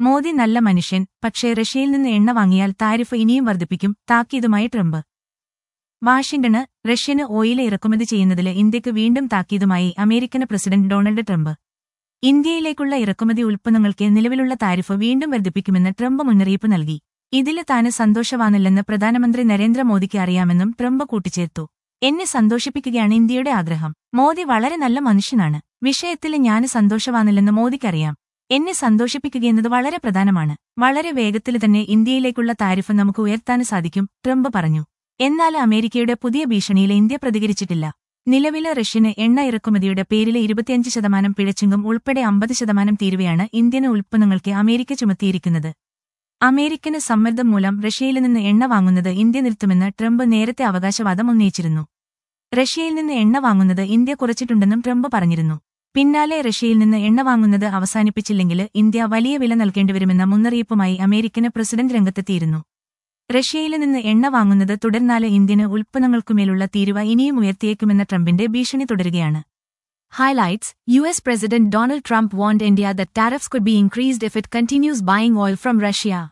മോദി നല്ല മനുഷ്യൻ പക്ഷേ റഷ്യയിൽ നിന്ന് എണ്ണ വാങ്ങിയാൽ താരിഫ് ഇനിയും വർദ്ധിപ്പിക്കും താക്കീതുമായി ട്രംപ് വാഷിംഗ്ടണ് റഷ്യന് ഓയിൽ ഇറക്കുമതി ചെയ്യുന്നതില് ഇന്ത്യക്ക് വീണ്ടും താക്കീതുമായി അമേരിക്കൻ പ്രസിഡന്റ് ഡൊണാൾഡ് ട്രംപ് ഇന്ത്യയിലേക്കുള്ള ഇറക്കുമതി ഉൽപ്പന്നങ്ങൾക്ക് നിലവിലുള്ള താരിഫ് വീണ്ടും വർദ്ധിപ്പിക്കുമെന്ന് ട്രംപ് മുന്നറിയിപ്പ് നൽകി ഇതില് താന് സന്തോഷവാനില്ലെന്ന് പ്രധാനമന്ത്രി നരേന്ദ്രമോദിക്ക് അറിയാമെന്നും ട്രംപ് കൂട്ടിച്ചേർത്തു എന്നെ സന്തോഷിപ്പിക്കുകയാണ് ഇന്ത്യയുടെ ആഗ്രഹം മോദി വളരെ നല്ല മനുഷ്യനാണ് വിഷയത്തിൽ ഞാന് സന്തോഷവാനില്ലെന്ന് മോദിക്കറിയാം എന്നെ സന്തോഷിപ്പിക്കുകയെന്നത് വളരെ പ്രധാനമാണ് വളരെ വേഗത്തിൽ തന്നെ ഇന്ത്യയിലേക്കുള്ള താരിഫ് നമുക്ക് ഉയർത്താൻ സാധിക്കും ട്രംപ് പറഞ്ഞു എന്നാൽ അമേരിക്കയുടെ പുതിയ ഭീഷണിയിൽ ഇന്ത്യ പ്രതികരിച്ചിട്ടില്ല നിലവിലെ റഷ്യന് എണ്ണ ഇറക്കുമതിയുടെ പേരിലെ ഇരുപത്തിയഞ്ച് ശതമാനം പിഴച്ചുങ്കം ഉൾപ്പെടെ അമ്പത് ശതമാനം തീരുവയാണ് ഇന്ത്യൻ ഉൽപ്പന്നങ്ങൾക്ക് അമേരിക്ക ചുമത്തിയിരിക്കുന്നത് അമേരിക്കന് സമ്മർദ്ദം മൂലം റഷ്യയിൽ നിന്ന് എണ്ണ വാങ്ങുന്നത് ഇന്ത്യ നിർത്തുമെന്ന് ട്രംപ് നേരത്തെ അവകാശവാദം ഉന്നയിച്ചിരുന്നു റഷ്യയിൽ നിന്ന് എണ്ണ വാങ്ങുന്നത് ഇന്ത്യ കുറച്ചിട്ടുണ്ടെന്നും ട്രംപ് പറഞ്ഞിരുന്നു പിന്നാലെ റഷ്യയിൽ നിന്ന് എണ്ണ വാങ്ങുന്നത് അവസാനിപ്പിച്ചില്ലെങ്കിൽ ഇന്ത്യ വലിയ വില നൽകേണ്ടിവരുമെന്ന മുന്നറിയിപ്പുമായി അമേരിക്കന് പ്രസിഡന്റ് രംഗത്തെത്തിയിരുന്നു റഷ്യയിൽ നിന്ന് എണ്ണ വാങ്ങുന്നത് തുടർന്നാല് ഇന്ത്യന് ഉൽപ്പന്നങ്ങൾക്കുമേലുള്ള തീരുവ ഇനിയും ഉയർത്തിയേക്കുമെന്ന ട്രംപിന്റെ ഭീഷണി തുടരുകയാണ് Highlights US President Donald Trump warned India that tariffs could be increased if it continues buying oil from Russia.